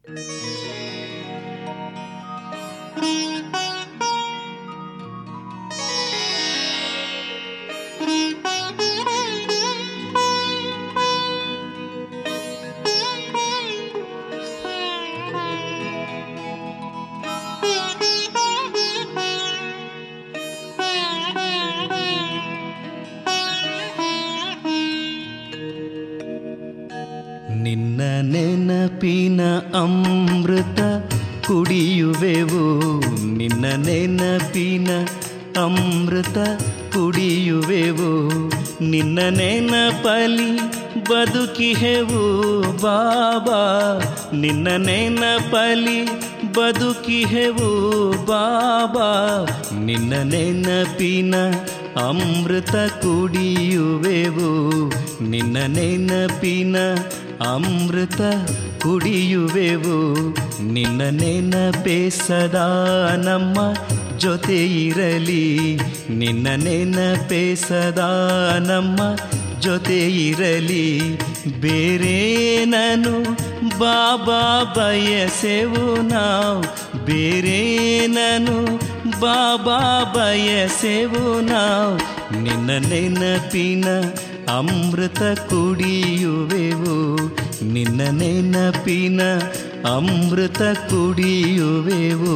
ನಿನ್ನ ನೆನಪಿನ ಅಮೃತ ಕುಡಿಯುವೆವು ನಿನ್ನ ನೆನಪಿನ ಅಮೃತ ಕುಡಿಯುವೆವು ನಿನ್ನ ನೆನಪಲಿ ಬದುಕಿಹೆವು ಬಾಬಾ ನಿನ್ನ ನೆನಪಲಿ ಬದುಕಿಹೆವು ಬಾಬಾ ನಿನ್ನ ನೆನಪಿನ ಅಮೃತ ಕುಡಿಯುವೆವು ನಿನ್ನ ನೆನಪಿನ ಅಮೃತ ಕುಡಿಯುವೆವು ನಿನ್ನ ನೆನಪೇ ಸದಾ ನಮ್ಮ ಜೊತೆ ಇರಲಿ ನಿನ್ನ ನೆನಪೇ ಸದಾ ನಮ್ಮ ಜೊತೆ ಇರಲಿ ಬೇರೆ ನಾನು ಬಾಬಾ ಬಯಸೆವು ನಾವು ಬೇರೆ ನಾನು ಬಾಬಾ ಬಯಸೆವು ನಾವು ನಿನ್ನ ನೆನಪಿನ ಅಮೃತ ಕುಡಿಯುವೆವು ನಿನ್ನ ನೆನಪಿನ ಅಮೃತ ಕುಡಿಯುವೆವು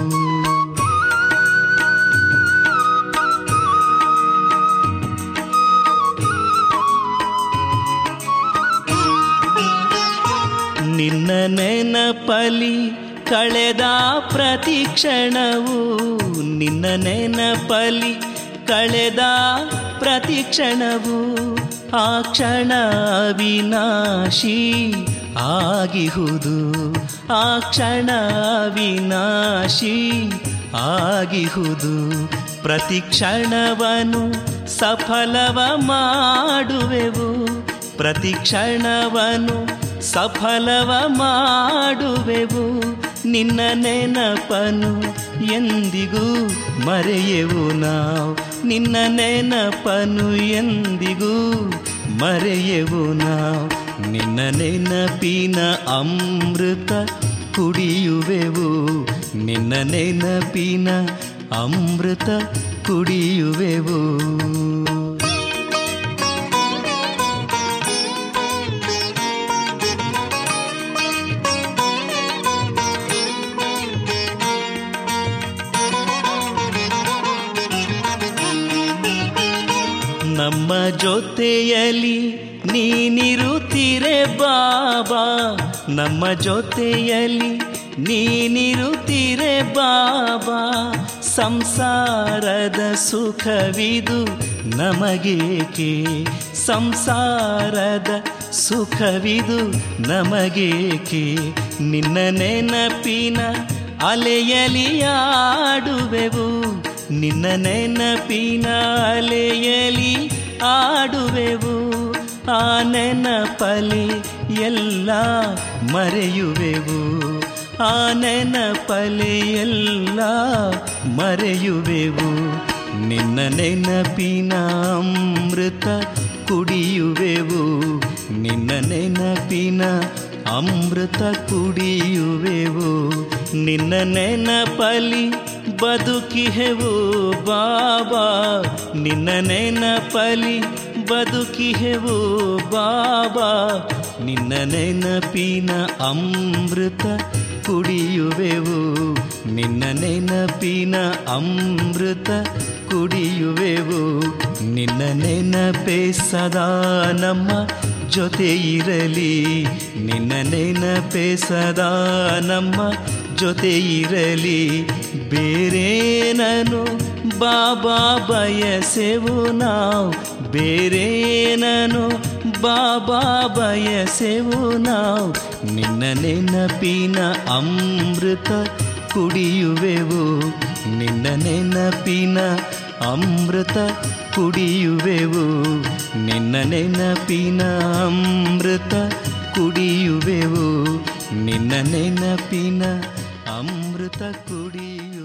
ನಿನ್ನ ನೆನಪಲಿ ಕಳೆದ ಪ್ರತಿ ಕ್ಷಣವು ನಿನ್ನ ನೆನಪಲಿ ಕಳೆದ ಪ್ರತಿ ಕ್ಷಣವು ಆ ಕ್ಷಣ ವಿನಾಶಿ ಆಗಿಹುದು ಆ ಕ್ಷಣ ವಿನಾಶಿ ಆಗಿಹುದು ಪ್ರತಿ ಕ್ಷಣವನು ಸಫಲವ ಮಾಡುವೆವು ಪ್ರತಿ ಕ್ಷಣವನು ಸಫಲವ ಮಾಡುವೆವು ನಿನ್ನ ನೆನಪನು ಎಂದಿಗೂ ಮರೆಯೆವು ನಾವು ನಿನ್ನ ನೆನಪನು ಎಂದಿಗೂ ಮರೆಯೆವು ನಾವು ನಿನ್ನ ನೆನಪಿನ ಅಮೃತ ಕುಡಿಯುವೆವು ನಿನ್ನ ನೆನಪಿನ ಅಮೃತ ಕುಡಿಯುವೆವು ನಮ್ಮ ಜೊತೆಯಲ್ಲಿ ನೀನಿರುತ್ತೀರೆ ಬಾಬಾ ನಮ್ಮ ಜೊತೆಯಲ್ಲಿ ನೀನಿರುತ್ತೀರೆ ಬಾಬಾ ಸಂಸಾರದ ಸುಖವಿದು ನಮಗೇಕೆ ಸಂಸಾರದ ಸುಖವಿದು ನಮಗೇಕೆ ನಿನ್ನ ನೆನಪಿನ ಅಲೆಯಲಿ ಆಡುವೆವು ನಿನ್ನ ನೆನಪಿನ ಅಲೆಯಲಿ ಆಡುವೆವು ಆ ನೆನಪಲಿ ಎಲ್ಲ ಮರೆಯುವೆವು ಆ ನೆನಪಲಿ ಎಲ್ಲ ಮರೆಯುವೆವು ನಿನ್ನ ನೆನಪಿನ ಅಮೃತ ಕುಡಿಯುವೆವು ನಿನ್ನ ನೆನಪಿನ ಅಮೃತ ಕುಡಿಯುವೆವು ನಿನ್ನ ನೆನಪಲಿ ಬದುಕಿಹೆವು ಬಾಬಾ ನಿನ್ನ ನೆನಪಲಿ ಬದುಕಿಹೆವು ಬಾಬಾ ನಿನ್ನ ನೆನಪಿನ ಅಮೃತ ಕುಡಿಯುವೆವು ನಿನ್ನ ನೆನಪಿನ ಅಮೃತ ಕುಡಿಯುವೆವು ನಿನ್ನ ನೆನಪೇ ಸದಾ ನಮ್ಮ ಜೊತೆ ಇರಲಿ ನಿನ್ನ ನೆನಪೇ ಸದಾ ನಮ್ಮ ಜೊತೆ ಇರಲಿ ಬೇರೆ ನಾನು ಬಾಬಾ ಬಯಸೆವು ನಾವು ಬೇರೆ ನಾನು ಬಾಬಾ ಬಯಸೆವು ನಾವು ನಿನ್ನ ನೆನಪಿನ ಅಮೃತ ಕುಡಿಯುವೆವು ನಿನ್ನ ನೆನಪಿನ ಅಮೃತ ಕುಡಿಯುವೆವು ನಿನ್ನ ನೆನಪಿನ ಅಮೃತ ಕುಡಿಯುವೆವು ನಿನ್ನ ನೆನಪಿನ ಅಮೃತ ಕುಡಿಯು